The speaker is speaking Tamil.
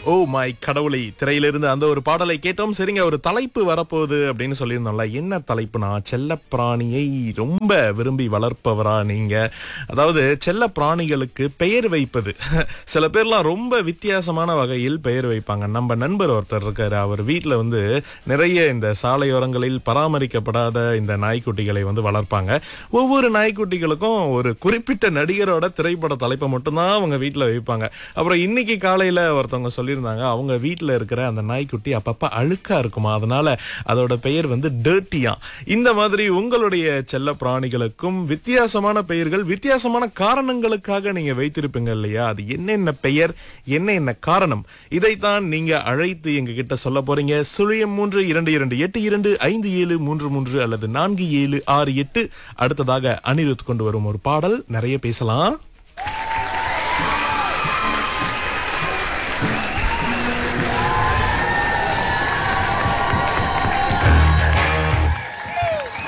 ஓ மை கடவுளை திரையிலிருந்து அந்த ஒரு பாடலை கேட்டோம் சரிங்க ஒரு தலைப்பு வரப்போகுது அப்படின்னு சொல்லியிருந்தோம்ல என்ன தலைப்புனா செல்லப்பிராணியை ரொம்ப விரும்பி வளர்ப்பவரா நீங்க அதாவது செல்ல பிராணிகளுக்கு பெயர் வைப்பது சில பேர்லாம் ரொம்ப வித்தியாசமான வகையில் பெயர் வைப்பாங்க நம்ம நண்பர் ஒருத்தர் இருக்காரு அவர் வீட்டில் வந்து நிறைய இந்த சாலையோரங்களில் பராமரிக்கப்படாத இந்த நாய்க்குட்டிகளை வந்து வளர்ப்பாங்க ஒவ்வொரு நாய்க்குட்டிகளுக்கும் ஒரு குறிப்பிட்ட நடிகரோட திரைப்பட தலைப்பை மட்டும்தான் அவங்க வீட்டில் வைப்பாங்க அப்புறம் இன்னைக்கு காலையில ஒருத்தவங்க சொல்லியிருந்தாங்க அவங்க வீட்டில் இருக்கிற அந்த நாய்க்குட்டி அப்பப்ப அழுக்கா இருக்குமா அதனால அதோட பெயர் வந்து டேர்ட்டியா இந்த மாதிரி உங்களுடைய செல்ல பிராணிகளுக்கும் வித்தியாசமான பெயர்கள் வித்தியாசமான காரணங்களுக்காக நீங்க வைத்திருப்பீங்க இல்லையா அது என்னென்ன பெயர் என்ன என்ன காரணம் இதைத்தான் நீங்க அழைத்து எங்க கிட்ட சொல்ல போறீங்க சுழியம் மூன்று இரண்டு இரண்டு எட்டு இரண்டு ஐந்து ஏழு மூன்று மூன்று அல்லது நான்கு ஏழு ஆறு எட்டு அடுத்ததாக அனிருத் கொண்டு வரும் ஒரு பாடல் நிறைய பேசலாம்